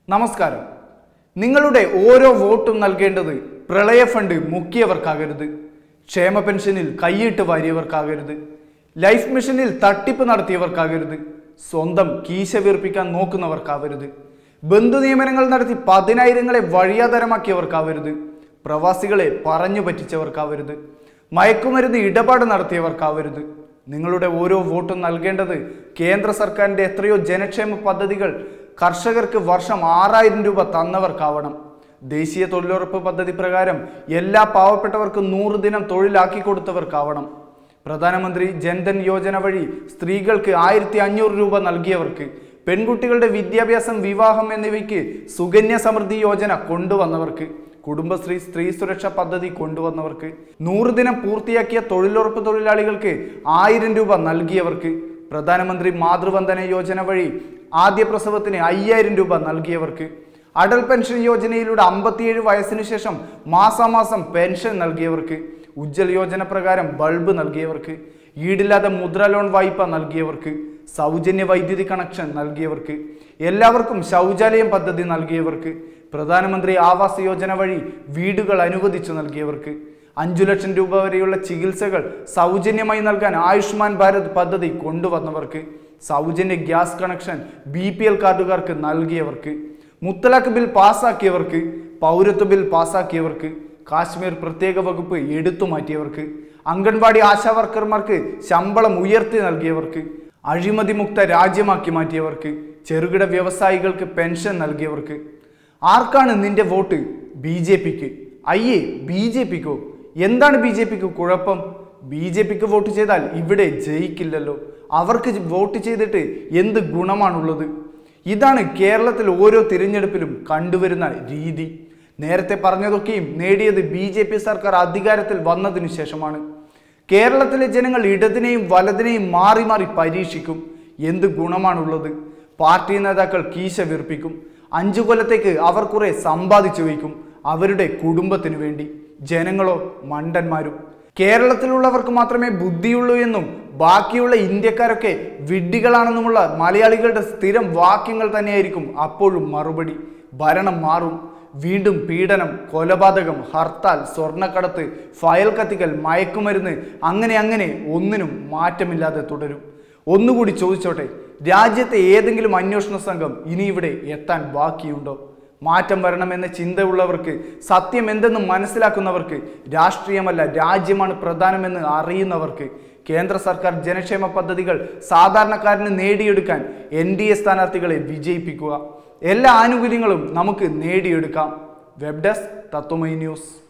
നമസ്കാരം നിങ്ങളുടെ ഓരോ വോട്ടും നൽകേണ്ടത് പ്രളയ ഫണ്ട് മുക്കിയവർക്കാകരുത് ക്ഷേമ പെൻഷനിൽ കൈയിട്ട് വാരിയവർക്കാകരുത് ലൈഫ് മിഷനിൽ തട്ടിപ്പ് നടത്തിയവർക്കാകരുത് സ്വന്തം കീശ വീർപ്പിക്കാൻ നോക്കുന്നവർക്കാവരുത് ബന്ധു നിയമനങ്ങൾ നടത്തി പതിനായിരങ്ങളെ വഴിയാതരമാക്കിയവർക്കാവരുത് പ്രവാസികളെ പറഞ്ഞു പറ്റിച്ചവർക്കാവരുത് മയക്കുമരുന്ന് ഇടപാട് നടത്തിയവർക്കാവരുത് നിങ്ങളുടെ ഓരോ വോട്ടും നൽകേണ്ടത് കേന്ദ്ര സർക്കാരിന്റെ എത്രയോ ജനക്ഷേമ പദ്ധതികൾ കർഷകർക്ക് വർഷം ആറായിരം രൂപ തന്നവർക്കാവണം ദേശീയ തൊഴിലുറപ്പ് പദ്ധതി പ്രകാരം എല്ലാ പാവപ്പെട്ടവർക്കും നൂറ് ദിനം തൊഴിലാക്കി കൊടുത്തവർക്കാവണം പ്രധാനമന്ത്രി ജൻധൻ യോജന വഴി സ്ത്രീകൾക്ക് ആയിരത്തി അഞ്ഞൂറ് രൂപ നൽകിയവർക്ക് പെൺകുട്ടികളുടെ വിദ്യാഭ്യാസം വിവാഹം എന്നിവയ്ക്ക് സുകന്യ സമൃദ്ധി യോജന കൊണ്ടുവന്നവർക്ക് കുടുംബശ്രീ സ്ത്രീ സുരക്ഷാ പദ്ധതി കൊണ്ടുവന്നവർക്ക് നൂറ് ദിനം പൂർത്തിയാക്കിയ തൊഴിലുറപ്പ് തൊഴിലാളികൾക്ക് ആയിരം രൂപ നൽകിയവർക്ക് പ്രധാനമന്ത്രി മാതൃവന്ദന യോജന വഴി ആദ്യ പ്രസവത്തിന് അയ്യായിരം രൂപ നൽകിയവർക്ക് അടൽ പെൻഷൻ യോജനയിലൂടെ അമ്പത്തിയേഴ് വയസ്സിന് ശേഷം മാസാമാസം പെൻഷൻ നൽകിയവർക്ക് ഉജ്ജൽ യോജന പ്രകാരം ബൾബ് നൽകിയവർക്ക് ഈടില്ലാതെ മുദ്ര ലോൺ വായ്പ നൽകിയവർക്ക് സൗജന്യ വൈദ്യുതി കണക്ഷൻ നൽകിയവർക്ക് എല്ലാവർക്കും ശൗചാലയം പദ്ധതി നൽകിയവർക്ക് പ്രധാനമന്ത്രി ആവാസ് യോജന വഴി വീടുകൾ അനുവദിച്ചു നൽകിയവർക്ക് അഞ്ചു ലക്ഷം രൂപ വരെയുള്ള ചികിത്സകൾ സൗജന്യമായി നൽകാൻ ആയുഷ്മാൻ ഭാരത് പദ്ധതി കൊണ്ടുവന്നവർക്ക് സൗജന്യ gas connection B P L കാർഡുകാർക്ക് നൽകിയവർക്ക് മുത്തലാഖ് ബിൽ പാസ്സാക്കിയവർക്ക് പൗരത്വ ബിൽ പാസ്സാക്കിയവർക്ക് കാശ്മീർ പ്രത്യേക വകുപ്പ് എടുത്തു മാറ്റിയവർക്ക് അംഗൻവാടി ആശാവർക്കർമാർക്ക് ശമ്പളം ഉയർത്തി നൽകിയവർക്ക് അഴിമതി മുക്ത രാജ്യമാക്കി മാറ്റിയവർക്ക് ചെറുകിട വ്യവസായികൾക്ക് പെൻഷൻ നൽകിയവർക്ക് ആർക്കാണ് നിന്റെ വോട്ട് ബി ജെ പിക്ക് അയ്യേ ബി ജെ പിക്കോ എന്താണ് ബി ജെ പിക്ക് കുഴപ്പം ബി ജെ പിക്ക് വോട്ട് ചെയ്താൽ ഇവിടെ ജയിക്കില്ലല്ലോ അവർക്ക് വോട്ട് ചെയ്തിട്ട് എന്ത് ഗുണമാണുള്ളത് ഇതാണ് കേരളത്തിൽ ഓരോ തിരഞ്ഞെടുപ്പിലും കണ്ടുവരുന്ന രീതി നേരത്തെ പറഞ്ഞതൊക്കെയും നേടിയത് ബി ജെ പി സർക്കാർ അധികാരത്തിൽ വന്നതിനു ശേഷമാണ് കേരളത്തിലെ ജനങ്ങൾ ഇടതിനെയും വലതിനെയും മാറി മാറി പരീക്ഷിക്കും എന്ത് ഗുണമാണുള്ളത് പാർട്ടി നേതാക്കൾ കീശ വീർപ്പിക്കും അഞ്ചു കൊല്ലത്തേക്ക് അവർ കുറെ സമ്പാദിച്ചു വയ്ക്കും അവരുടെ കുടുംബത്തിനു വേണ്ടി ജനങ്ങളോ മണ്ടന്മാരും കേരളത്തിലുള്ളവർക്ക് മാത്രമേ ബുദ്ധിയുള്ളൂ എന്നും ബാക്കിയുള്ള ഇന്ത്യക്കാരൊക്കെ വിഡ്ഢികളാണെന്നുമുള്ള മലയാളികളുടെ സ്ഥിരം വാക്യങ്ങൾ തന്നെയായിരിക്കും അപ്പോഴും മറുപടി ഭരണം മാറും വീണ്ടും പീഡനം കൊലപാതകം ഹർത്താൽ സ്വർണ്ണക്കടത്ത് ഫയൽ കത്തിക്കൽ മയക്കുമരുന്ന് അങ്ങനെ അങ്ങനെ ഒന്നിനും മാറ്റമില്ലാതെ തുടരും ഒന്നുകൂടി ചോദിച്ചോട്ടെ രാജ്യത്തെ ഏതെങ്കിലും അന്വേഷണ സംഘം ഇനി ഇവിടെ എത്താൻ ബാക്കിയുണ്ടോ മാറ്റം വരണമെന്ന ചിന്തയുള്ളവർക്ക് സത്യം എന്തെന്ന് മനസ്സിലാക്കുന്നവർക്ക് രാഷ്ട്രീയമല്ല രാജ്യമാണ് പ്രധാനമെന്ന് അറിയുന്നവർക്ക് കേന്ദ്ര സർക്കാർ ജനക്ഷേമ പദ്ധതികൾ സാധാരണക്കാരന് നേടിയെടുക്കാൻ എൻ ഡി എ സ്ഥാനാർത്ഥികളെ വിജയിപ്പിക്കുക എല്ലാ ആനുകൂല്യങ്ങളും നമുക്ക് നേടിയെടുക്കാം വെബ് ഡെസ്ക് തത്വമൈ ന്യൂസ്